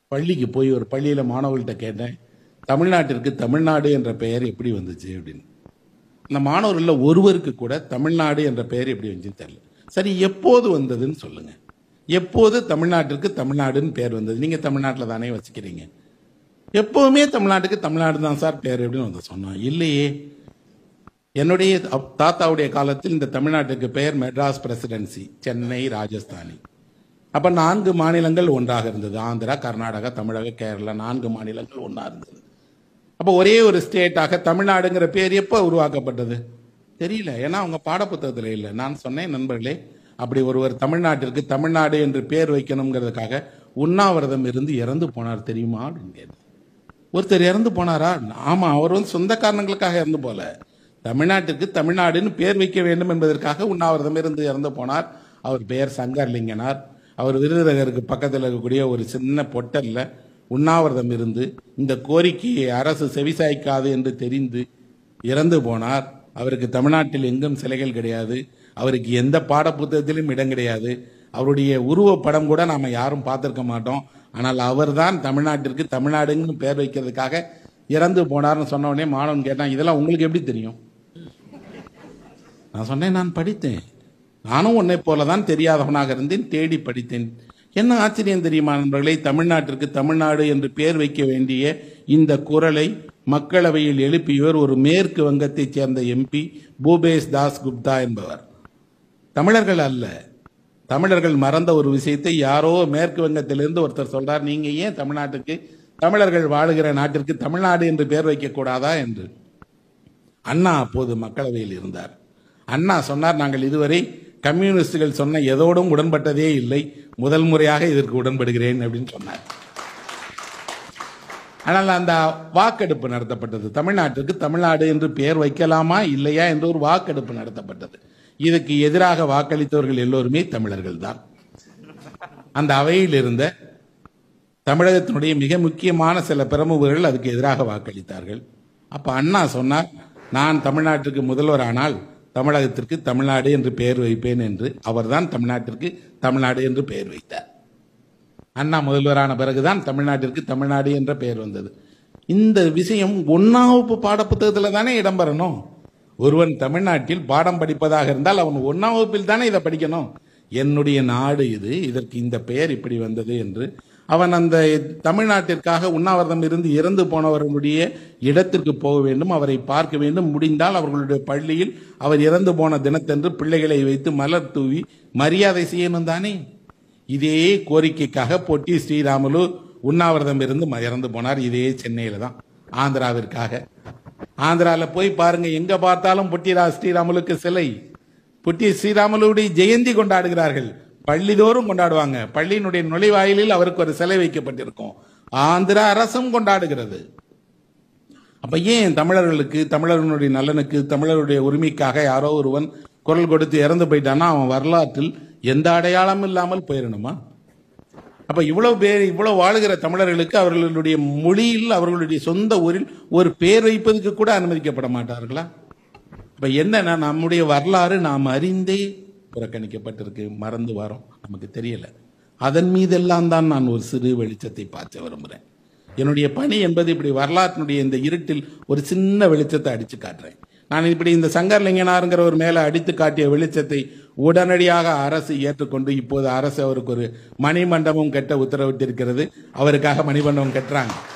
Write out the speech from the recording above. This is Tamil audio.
பள்ளிக்கு போய் ஒரு பள்ளியில் மாணவர்கள்ட்ட கேட்டேன் தமிழ்நாட்டிற்கு தமிழ்நாடு என்ற பெயர் எப்படி வந்துச்சு அப்படின்னு அந்த மாணவர்களில் ஒருவருக்கு கூட தமிழ்நாடு என்ற பெயர் எப்படி வந்துச்சுன்னு தெரியல சரி எப்போது வந்ததுன்னு சொல்லுங்க எப்போது தமிழ்நாட்டிற்கு தமிழ்நாடுன்னு பேர் வந்தது நீங்க தமிழ்நாட்டில் தானே வச்சுக்கிறீங்க எப்பவுமே தமிழ்நாட்டுக்கு தமிழ்நாடு தான் சார் பேர் எப்படின்னு வந்து சொன்னோம் இல்லையே என்னுடைய அப்- தாத்தாவுடைய காலத்தில் இந்த தமிழ்நாட்டுக்கு பெயர் மெட்ராஸ் பிரசிடென்சி சென்னை ராஜஸ்தானி அப்ப நான்கு மாநிலங்கள் ஒன்றாக இருந்தது ஆந்திரா கர்நாடகா தமிழக கேரளா நான்கு மாநிலங்கள் ஒன்றா இருந்தது அப்போ ஒரே ஒரு ஸ்டேட்டாக தமிழ்நாடுங்கிற பேர் எப்போ உருவாக்கப்பட்டது தெரியல ஏன்னா அவங்க பாடப்புத்தகத்தில் இல்லை நான் சொன்னேன் நண்பர்களே அப்படி ஒருவர் தமிழ்நாட்டிற்கு தமிழ்நாடு என்று பேர் வைக்கணுங்கிறதுக்காக உண்ணாவிரதம் இருந்து இறந்து போனார் தெரியுமா அப்படின்னு கேட்டேன். ஒருத்தர் இறந்து போனாரா ஆமா அவர் வந்து சொந்த காரணங்களுக்காக இறந்து போல தமிழ்நாட்டிற்கு தமிழ்நாடுன்னு பேர் வைக்க வேண்டும் என்பதற்காக உண்ணாவிரதம் இருந்து இறந்து போனார் அவர் பெயர் சங்கர்லிங்கனார் அவர் விருதுநகருக்கு பக்கத்தில் இருக்கக்கூடிய ஒரு சின்ன பொட்டல்ல உண்ணாவிரதம் இருந்து இந்த கோரிக்கையை அரசு செவிசாய்க்காது என்று தெரிந்து இறந்து போனார் அவருக்கு தமிழ்நாட்டில் எங்கும் சிலைகள் கிடையாது அவருக்கு எந்த பாடப்புத்தகத்திலும் இடம் கிடையாது அவருடைய உருவப்படம் கூட நாம யாரும் பார்த்திருக்க மாட்டோம் ஆனால் அவர்தான் தமிழ்நாட்டிற்கு தமிழ்நாடுன்னு பேர் வைக்கிறதுக்காக இறந்து போனார்னு சொன்ன உடனே மாணவன் கேட்டான் இதெல்லாம் உங்களுக்கு எப்படி தெரியும் நான் சொன்னேன் நான் படித்தேன் நானும் உன்னை போல தான் தெரியாதவனாக இருந்தேன் தேடி படித்தேன் என்ன ஆச்சரியம் தெரியுமா நண்பர்களே தமிழ்நாட்டிற்கு தமிழ்நாடு என்று பெயர் வைக்க வேண்டிய இந்த குரலை மக்களவையில் எழுப்பியவர் ஒரு மேற்கு வங்கத்தைச் சேர்ந்த எம்பி பூபேஷ் தாஸ் குப்தா என்பவர் தமிழர்கள் அல்ல தமிழர்கள் மறந்த ஒரு விஷயத்தை யாரோ மேற்கு வங்கத்திலிருந்து ஒருத்தர் சொல்றார் நீங்க ஏன் தமிழ்நாட்டுக்கு தமிழர்கள் வாழுகிற நாட்டிற்கு தமிழ்நாடு என்று பெயர் வைக்க கூடாதா என்று அண்ணா அப்போது மக்களவையில் இருந்தார் அண்ணா சொன்னார் நாங்கள் இதுவரை கம்யூனிஸ்டுகள் சொன்ன எதோடும் உடன்பட்டதே இல்லை முதல் முறையாக இதற்கு உடன்படுகிறேன் அப்படின்னு சொன்னார் ஆனால் அந்த வாக்கெடுப்பு நடத்தப்பட்டது தமிழ்நாட்டிற்கு தமிழ்நாடு என்று பெயர் வைக்கலாமா இல்லையா என்று ஒரு வாக்கெடுப்பு நடத்தப்பட்டது இதுக்கு எதிராக வாக்களித்தவர்கள் எல்லோருமே தமிழர்கள் தான் அந்த அவையில் இருந்த தமிழகத்தினுடைய மிக முக்கியமான சில பிரமுகர்கள் அதுக்கு எதிராக வாக்களித்தார்கள் அப்ப அண்ணா சொன்னார் நான் தமிழ்நாட்டிற்கு முதல்வர் ஆனால் தமிழகத்திற்கு தமிழ்நாடு என்று பெயர் வைப்பேன் என்று அவர்தான் தமிழ்நாட்டிற்கு தமிழ்நாடு என்று பெயர் வைத்தார் அண்ணா முதல்வரான பிறகுதான் தமிழ்நாட்டிற்கு தமிழ்நாடு என்ற பெயர் வந்தது இந்த விஷயம் ஒன்னாம் வகுப்பு பாடப்புத்தகத்தில் தானே இடம்பெறணும் ஒருவன் தமிழ்நாட்டில் பாடம் படிப்பதாக இருந்தால் அவன் ஒன்னாம் வகுப்பில் தானே இதை படிக்கணும் என்னுடைய நாடு இது இதற்கு இந்த பெயர் இப்படி வந்தது என்று அவன் அந்த தமிழ்நாட்டிற்காக உண்ணாவிரதம் இருந்து இறந்து போனவர்களுடைய இடத்திற்கு போக வேண்டும் அவரை பார்க்க வேண்டும் முடிந்தால் அவர்களுடைய பள்ளியில் அவர் இறந்து போன தினத்தன்று பிள்ளைகளை வைத்து மலர் தூவி மரியாதை செய்யணும் தானே இதே கோரிக்கைக்காக பொட்டி ஸ்ரீராமுலு உண்ணாவிரதம் இருந்து ம- இறந்து போனார் இதே சென்னையில தான் ஆந்திராவிற்காக ஆந்திரால போய் பாருங்க எங்க பார்த்தாலும் பொட்டி ரா- ஸ்ரீராமுலுக்கு சிலை பொட்டி ஸ்ரீராமுலுடைய ஜெயந்தி கொண்டாடுகிறார்கள் பள்ளிதோறும் கொண்டாடுவாங்க பள்ளியினுடைய நுழைவாயிலில் அவருக்கு ஒரு சிலை வைக்கப்பட்டிருக்கும் ஆந்திரா அரசும் கொண்டாடுகிறது அப்ப ஏன் தமிழர்களுக்கு தமிழர்களுடைய நலனுக்கு தமிழருடைய உரிமைக்காக யாரோ ஒருவன் குரல் கொடுத்து இறந்து போயிட்டான்னா அவன் வரலாற்றில் எந்த அடையாளமும் இல்லாமல் போயிடணுமா அப்ப இவ்வளவு பேர் இவ்வளவு வாழுகிற தமிழர்களுக்கு அவர்களுடைய மொழியில் அவர்களுடைய சொந்த ஊரில் ஒரு பேர் வைப்பதற்கு கூட அனுமதிக்கப்பட மாட்டார்களா இப்ப என்னன்னா நம்முடைய வரலாறு நாம் அறிந்தே புறக்கணிக்கப்பட்டிருக்கு மறந்து வரோம் நமக்கு தெரியல அதன் மீதெல்லாம் தான் நான் ஒரு சிறு வெளிச்சத்தை பார்க்க விரும்புறேன் என்னுடைய பணி என்பது இப்படி வரலாற்றினுடைய இந்த இருட்டில் ஒரு சின்ன வெளிச்சத்தை அடிச்சு காட்டுறேன் நான் இப்படி இந்த சங்கர்லிங்கனாருங்கிற ஒரு மேல அடித்து காட்டிய வெளிச்சத்தை உடனடியாக அரசு ஏற்றுக்கொண்டு இப்போது அரசு அவருக்கு ஒரு மணிமண்டபம் கட்ட உத்தரவிட்டிருக்கிறது அவருக்காக மணிமண்டபம் கட்டுறாங்க